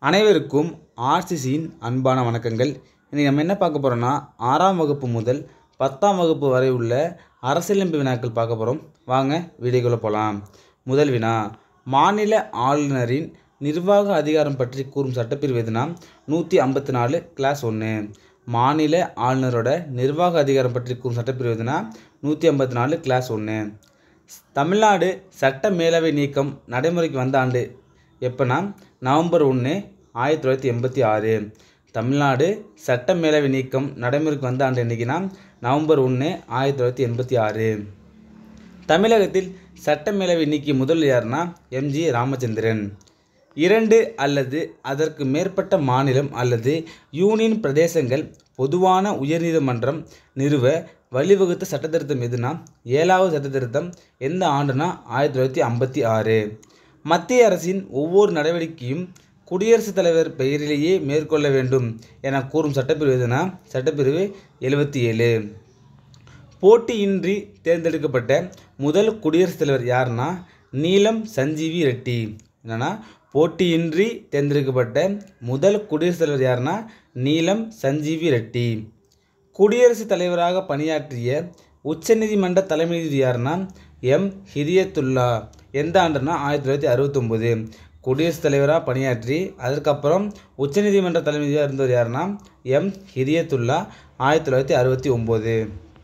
அனைவருக்கும் ஆர்சிசியின் அன்பான வணக்கங்கள் இன்றைக்கி நம்ம என்ன பார்க்க போகிறோம்னா ஆறாம் வகுப்பு முதல் பத்தாம் வகுப்பு வரை உள்ள அரசியலமைப்பு வினாக்கள் பார்க்க போகிறோம் வாங்க வீடியோக்குள்ளே போகலாம் முதல் வினா மாநில ஆளுநரின் நிர்வாக அதிகாரம் பற்றி கூறும் சட்டப்பிரிவு எதுனா நூற்றி ஐம்பத்தி நாலு கிளாஸ் ஒன்று மாநில ஆளுநரோட நிர்வாக அதிகாரம் பற்றி கூறும் சட்டப்பிரிவு எதுனா நூற்றி ஐம்பத்தி நாலு கிளாஸ் ஒன்று தமிழ்நாடு சட்ட மேலவை நீக்கம் நடைமுறைக்கு வந்த ஆண்டு எப்போனா நவம்பர் ஒன்று ஆயிரத்தி தொள்ளாயிரத்தி எண்பத்தி ஆறு தமிழ்நாடு சட்ட மேலவை நீக்கம் நடைமுறைக்கு வந்த ஆண்டு என்னைக்குன்னா நவம்பர் ஒன்று ஆயிரத்தி தொள்ளாயிரத்தி எண்பத்தி ஆறு தமிழகத்தில் சட்ட மேலவை நீக்கிய முதல் யாருன்னா எம்ஜி ராமச்சந்திரன் இரண்டு அல்லது அதற்கு மேற்பட்ட மாநிலம் அல்லது யூனியன் பிரதேசங்கள் பொதுவான உயர்நீதிமன்றம் நிறுவ வழிவகுத்த சட்டத்திருத்தம் எதுனா ஏழாவது சட்டத்திருத்தம் எந்த ஆண்டுனா ஆயிரத்தி தொள்ளாயிரத்தி ஐம்பத்தி ஆறு மத்திய அரசின் ஒவ்வொரு நடவடிக்கையும் குடியரசுத் தலைவர் பெயரிலேயே மேற்கொள்ள வேண்டும் என கூறும் சட்டப்பிரிவு எதுனா சட்டப்பிரிவு எழுபத்தி ஏழு போட்டியின்றி தேர்ந்தெடுக்கப்பட்ட முதல் குடியரசுத் தலைவர் யாருன்னா நீலம் சஞ்சீவி ரெட்டி என்னன்னா போட்டியின்றி தேர்ந்தெடுக்கப்பட்ட முதல் குடியரசுத் தலைவர் யாருன்னா நீலம் சஞ்சீவி ரெட்டி குடியரசுத் தலைவராக பணியாற்றிய உச்சநீதிமன்ற தலைமை நீதிபதி யாருன்னா எம் ஹிரியத்துல்லா எந்த ஆண்டுனா ஆயிரத்தி தொள்ளாயிரத்தி அறுபத்தொம்போது குடியரசுத் தலைவராக பணியாற்றி அதற்கப்புறம் உச்சநீதிமன்ற தலைமை நீதியாக இருந்தவர் யாருன்னா எம் ஹிரியத்துல்லா ஆயிரத்தி தொள்ளாயிரத்தி அறுபத்தி ஒம்பது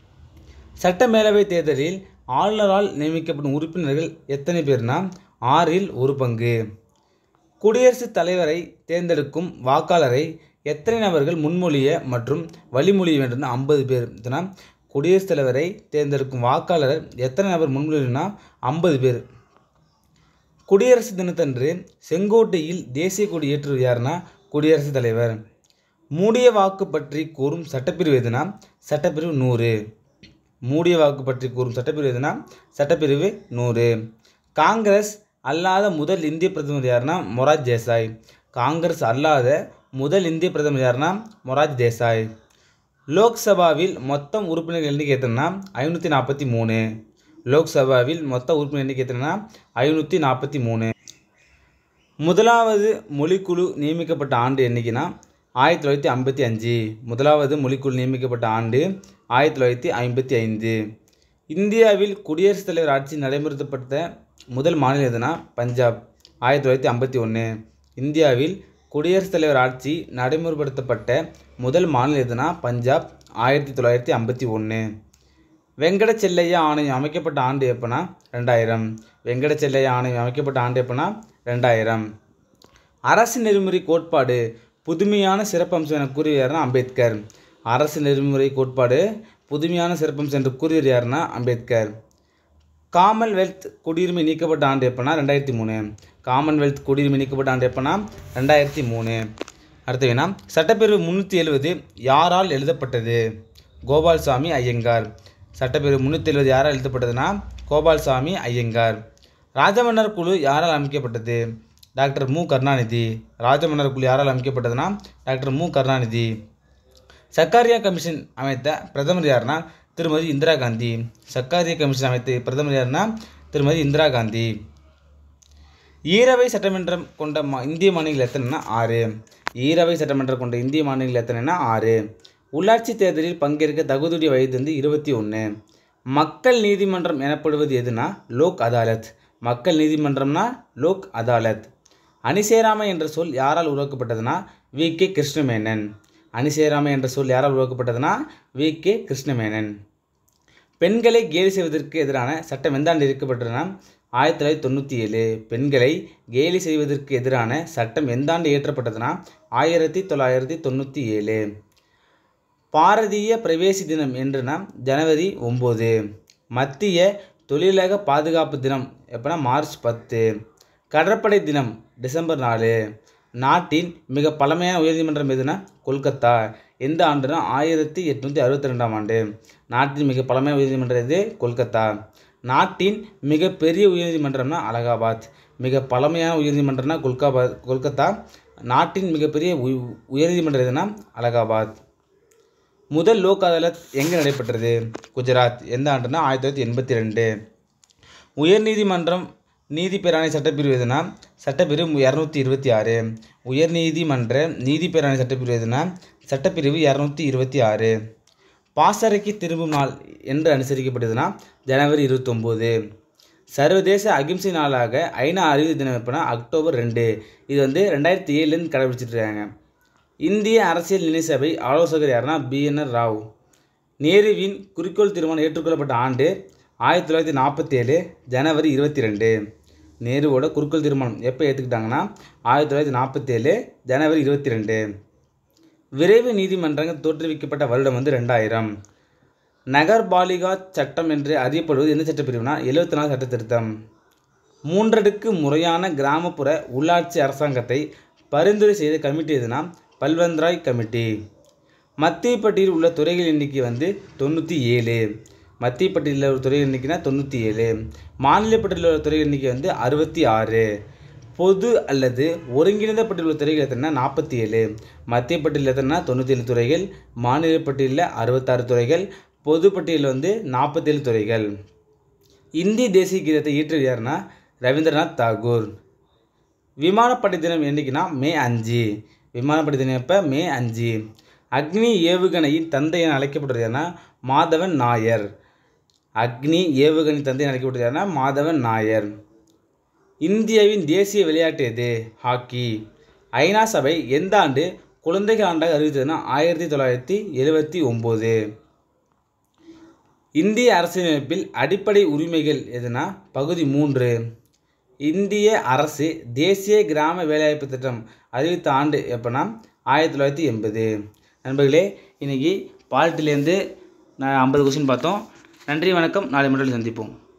சட்ட மேலவை தேர்தலில் ஆளுநரால் நியமிக்கப்படும் உறுப்பினர்கள் எத்தனை பேர்னா ஆறில் ஒரு பங்கு குடியரசுத் தலைவரை தேர்ந்தெடுக்கும் வாக்காளரை எத்தனை நபர்கள் முன்மொழிய மற்றும் வழிமொழிய வேண்டும் ஐம்பது பேர் இதுனா குடியரசுத் தலைவரை தேர்ந்தெடுக்கும் வாக்காளர் எத்தனை நபர் முன்மொழினா ஐம்பது பேர் குடியரசு தினத்தன்று செங்கோட்டையில் தேசிய கொடி ஏற்றுவது யாருன்னா குடியரசுத் தலைவர் மூடிய வாக்கு பற்றி கூறும் சட்டப்பிரிவு எதுனா சட்டப்பிரிவு நூறு மூடிய வாக்கு பற்றி கூறும் சட்டப்பிரிவு எதுனா சட்டப்பிரிவு நூறு காங்கிரஸ் அல்லாத முதல் இந்திய பிரதமர் யாருன்னா மொராஜ் தேசாய் காங்கிரஸ் அல்லாத முதல் இந்திய பிரதமர் யாருன்னா மொராஜ் தேசாய் லோக்சபாவில் மொத்தம் உறுப்பினர்கள் எண்ணிக்கை எத்தனைனா ஐநூற்றி நாற்பத்தி மூணு லோக்சபாவில் மொத்த உறுப்பினர் எண்ணிக்கை எத்தனைனா ஐநூற்றி நாற்பத்தி மூணு முதலாவது மொழிக்குழு நியமிக்கப்பட்ட ஆண்டு என்னைக்குன்னா ஆயிரத்தி தொள்ளாயிரத்தி ஐம்பத்தி அஞ்சு முதலாவது மொழிக்குழு நியமிக்கப்பட்ட ஆண்டு ஆயிரத்தி தொள்ளாயிரத்தி ஐம்பத்தி ஐந்து இந்தியாவில் குடியரசுத் தலைவர் ஆட்சி நடைமுறைப்படுத்த முதல் மாநிலம் எதுனா பஞ்சாப் ஆயிரத்தி தொள்ளாயிரத்தி ஐம்பத்தி ஒன்று இந்தியாவில் குடியரசுத் தலைவர் ஆட்சி நடைமுறைப்படுத்தப்பட்ட முதல் மாநிலம் எதுனா பஞ்சாப் ஆயிரத்தி தொள்ளாயிரத்தி ஐம்பத்தி ஒன்று வெங்கட செல்லையா ஆணையம் அமைக்கப்பட்ட ஆண்டு எப்போனா ரெண்டாயிரம் வெங்கட செல்லையா ஆணையம் அமைக்கப்பட்ட ஆண்டு எப்போனா ரெண்டாயிரம் அரசு நெறிமுறை கோட்பாடு புதுமையான சிறப்பம்சம் என கூறியவர் யாருன்னா அம்பேத்கர் அரசு நெறிமுறை கோட்பாடு புதுமையான சிறப்பம்சம் என்று கூறியவர் யாருன்னா அம்பேத்கர் காமன்வெல்த் குடியுரிமை நீக்கப்பட்ட ஆண்டு எப்போனா ரெண்டாயிரத்தி மூணு காமன்வெல்த் குடியுரிமை நீக்கப்பட்ட ஆண்டு எப்போனா ரெண்டாயிரத்தி மூணு அடுத்த வேணா சட்டப்பிரிவு முந்நூற்றி எழுபது யாரால் எழுதப்பட்டது கோபால்சாமி ஐயங்கார் சட்டப்பிரிவு முந்நூற்றி எழுபது யாரால் எழுதப்பட்டதுன்னா கோபால்சாமி ஐயங்கார் ராஜமன்னர் குழு யாரால் அமைக்கப்பட்டது டாக்டர் மு கருணாநிதி ராஜமன்னர் குழு யாரால் அமைக்கப்பட்டதுன்னா டாக்டர் மு கருணாநிதி சர்க்காரியா கமிஷன் அமைத்த பிரதமர் யாருன்னா திருமதி இந்திரா காந்தி சர்க்காரிய கமிஷன் அமைத்த பிரதமர் யாருன்னா திருமதி இந்திரா காந்தி ஈரவை சட்டமன்றம் கொண்ட மா இந்திய மாநிலங்கள் எத்தனைனா ஆறு ஈரவை சட்டமன்றம் கொண்ட இந்திய மாநிலங்கள் எத்தனைனா ஆறு உள்ளாட்சி தேர்தலில் பங்கேற்க தகுதியுடைய வயது வந்து இருபத்தி ஒன்று மக்கள் நீதிமன்றம் எனப்படுவது எதுனா லோக் அதாலத் மக்கள் நீதிமன்றம்னா லோக் அதாலத் அணிசேராமை என்ற சொல் யாரால் உருவாக்கப்பட்டதுன்னா வி கே கிருஷ்ணமேனன் அணிசேராமை என்ற சொல் யாரால் உருவாக்கப்பட்டதுன்னா வி கே கிருஷ்ணமேனன் பெண்களை கேலி செய்வதற்கு எதிரான சட்டம் எந்த ஆண்டு இருக்கப்பட்டதுன்னா ஆயிரத்தி தொள்ளாயிரத்தி தொண்ணூற்றி ஏழு பெண்களை கேலி செய்வதற்கு எதிரான சட்டம் எந்த ஆண்டு இயற்றப்பட்டதுன்னா ஆயிரத்தி தொள்ளாயிரத்தி தொண்ணூற்றி ஏழு பாரதிய பிரவேசி தினம் என்றுனா ஜனவரி ஒம்பது மத்திய தொழிலக பாதுகாப்பு தினம் எப்போனா மார்ச் பத்து கடற்படை தினம் டிசம்பர் நாலு நாட்டின் மிக பழமையான உயர்நீதிமன்றம் எதுனா கொல்கத்தா எந்த ஆண்டுனா ஆயிரத்தி எட்நூற்றி அறுபத்தி ரெண்டாம் ஆண்டு நாட்டின் மிக பழமையான உயர்நீதிமன்றம் எது கொல்கத்தா நாட்டின் மிகப்பெரிய உயர்நீதிமன்றம்னா அலகாபாத் மிக பழமையான உயர்நீதிமன்றம்னா கொல்காபாத் கொல்கத்தா நாட்டின் மிகப்பெரிய உய உயர்நீதிமன்றம் எதுனா அலகாபாத் முதல் லோக் அதாலத் எங்கே நடைபெற்றது குஜராத் எந்த ஆண்டுனா ஆயிரத்தி தொள்ளாயிரத்தி எண்பத்தி ரெண்டு உயர்நீதிமன்றம் நீதி பேராணை சட்டப்பிரிவு எதுனா சட்டப்பிரிவு இரநூத்தி இருபத்தி ஆறு உயர்நீதிமன்ற நீதிபேரவை சட்டப்பிரிவு எதுனா சட்டப்பிரிவு இரநூத்தி இருபத்தி ஆறு பாசறைக்கு திரும்பும் நாள் என்று அனுசரிக்கப்படுதுன்னா ஜனவரி இருபத்தொம்போது சர்வதேச அகிம்சை நாளாக ஐநா அறிவு தினம் எப்போனா அக்டோபர் ரெண்டு இது வந்து ரெண்டாயிரத்தி ஏழுலேருந்து கடைபிடிச்சிட்டு இருக்காங்க இந்திய அரசியல் நிலை சபை ஆலோசகர் யாருன்னா பிஎன்ஆர் ராவ் நேருவின் குறிக்கோள் தீர்மானம் ஏற்றுக்கொள்ளப்பட்ட ஆண்டு ஆயிரத்தி தொள்ளாயிரத்தி நாற்பத்தேழு ஜனவரி இருபத்தி ரெண்டு நேருவோட குறிக்கோள் தீர்மானம் எப்போ ஏற்றுக்கிட்டாங்கன்னா ஆயிரத்தி தொள்ளாயிரத்தி நாற்பத்தேழு ஜனவரி இருபத்தி ரெண்டு விரைவு நீதிமன்றங்கள் தோற்றுவிக்கப்பட்ட வருடம் வந்து ரெண்டாயிரம் நகர்பாலிகா சட்டம் என்று அறியப்படுவது எந்த சட்டப்பிரிவுனா எழுபத்தி நாலு சட்ட திருத்தம் மூன்றடுக்கு முறையான கிராமப்புற உள்ளாட்சி அரசாங்கத்தை பரிந்துரை செய்த கமிட்டி எதுனா பல்வந்த்ராய் கமிட்டி மத்திய பட்டியலில் உள்ள துறைகள் எண்ணிக்கை வந்து தொண்ணூற்றி ஏழு மத்திய பட்டியலில் உள்ள துறை எண்ணிக்கைனா தொண்ணூற்றி ஏழு மாநில பட்டியலில் உள்ள துறை எண்ணிக்கை வந்து அறுபத்தி ஆறு பொது அல்லது ஒருங்கிணைந்த பட்டியலில் உள்ள துறைகள் எத்தனைனா நாற்பத்தி ஏழு மத்திய பட்டியலில் எத்தனைனா தொண்ணூற்றி ஏழு துறைகள் மாநில பட்டியலில் அறுபத்தாறு துறைகள் பொது பட்டியலில் வந்து நாற்பத்தேழு துறைகள் இந்திய தேசிய கீதத்தை இயற்றியது யாருன்னா ரவீந்திரநாத் தாகூர் விமானப்படை தினம் என்னைக்குன்னா மே அஞ்சு விமானப்படை தினம் எப்போ மே அஞ்சு அக்னி ஏவுகணையின் தந்தை என அழைக்கப்படுறது யாருன்னா மாதவன் நாயர் அக்னி ஏவுகணை தந்தை என அழைக்கப்படுறது யாருன்னா மாதவன் நாயர் இந்தியாவின் தேசிய விளையாட்டு எது ஹாக்கி ஐநா சபை எந்த ஆண்டு குழந்தைகள் ஆண்டாக அறிவித்ததுன்னா ஆயிரத்தி தொள்ளாயிரத்தி எழுபத்தி ஒம்பது இந்திய அரசியலமைப்பில் அடிப்படை உரிமைகள் எதுனா பகுதி மூன்று இந்திய அரசு தேசிய கிராம வேலைவாய்ப்பு திட்டம் அறிவித்த ஆண்டு எப்போனா ஆயிரத்தி தொள்ளாயிரத்தி எண்பது நண்பர்களே இன்றைக்கி பால்ட்டிலேருந்து நான் ஐம்பது கொஸ்டின் பார்த்தோம் நன்றி வணக்கம் நாளை மட்டும் சந்திப்போம்